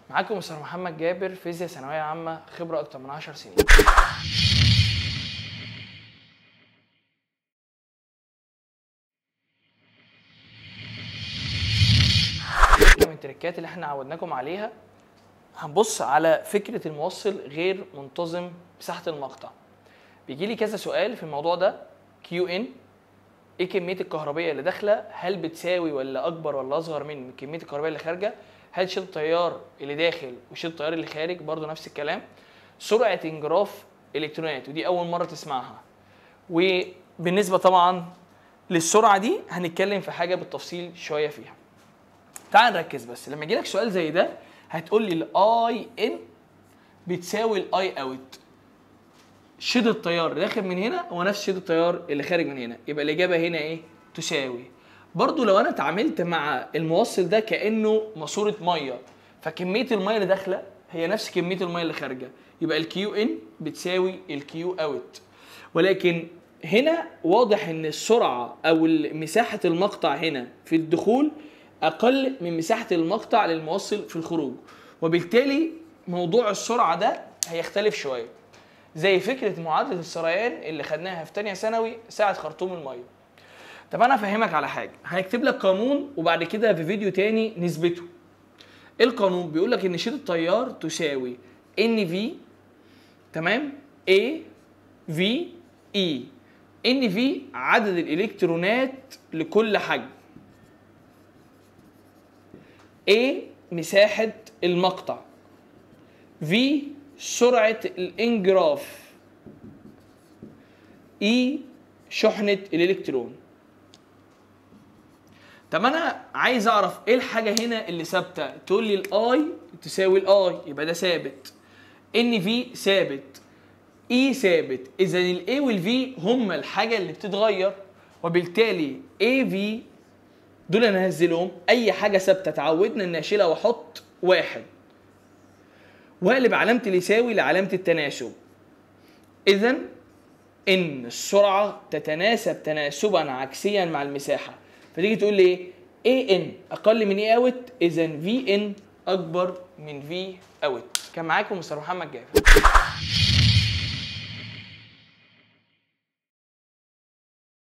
معاكم مستر محمد جابر فيزياء ثانويه عامه خبره اكتر من 10 سنين من التريكات اللي احنا عودناكم عليها هنبص على فكره الموصل غير منتظم مساحه المقطع بيجي لي كذا سؤال في الموضوع ده كيو ان ايه كميه الكهربيه اللي داخله هل بتساوي ولا اكبر ولا اصغر من كميه الكهربيه اللي خارجه هل شد التيار اللي داخل وشد التيار اللي خارج برضو نفس الكلام سرعه انجراف الكترونات ودي اول مره تسمعها وبالنسبه طبعا للسرعه دي هنتكلم في حاجه بالتفصيل شويه فيها تعال نركز بس لما يجي لك سؤال زي ده هتقول لي الاي ان بتساوي الاي اوت شد التيار اللي داخل من هنا هو نفس شد التيار اللي خارج من هنا يبقى الاجابه هنا ايه تساوي برضو لو انا اتعاملت مع الموصل ده كانه ماسوره ميه فكميه الميه اللي داخله هي نفس كميه الميه اللي خارجه يبقى الكيو ان بتساوي الكيو اوت ولكن هنا واضح ان السرعه او مساحه المقطع هنا في الدخول اقل من مساحه المقطع للموصل في الخروج وبالتالي موضوع السرعه ده هيختلف شويه زي فكره معادله السريان اللي خدناها في تانية ثانوي ساعه خرطوم الميه طب انا افهمك على حاجه هنكتب لك قانون وبعد كده في فيديو تاني نثبته القانون بيقول لك ان شده التيار تساوي ان في تمام A في E ان في عدد الالكترونات لكل حجم A مساحة المقطع V سرعة الانجراف E شحنة الالكترون طب انا عايز اعرف ايه الحاجة هنا اللي ثابتة تقول لي الاي تساوي الاي يبقى ده ثابت ان في ثابت اي ثابت اذا الاي والفي هما الحاجة اللي بتتغير وبالتالي اي في دول انا هنزلهم اي حاجه ثابته اتعودنا اني اشيلها واحط واحد واقلب علامه اليساوي لعلامه التناسب اذا ان السرعه تتناسب تناسبا عكسيا مع المساحه فتيجي تقول لي ايه اي ان اقل من اي اوت اذا في ان اكبر من في اوت كان معاكم مستر محمد جابر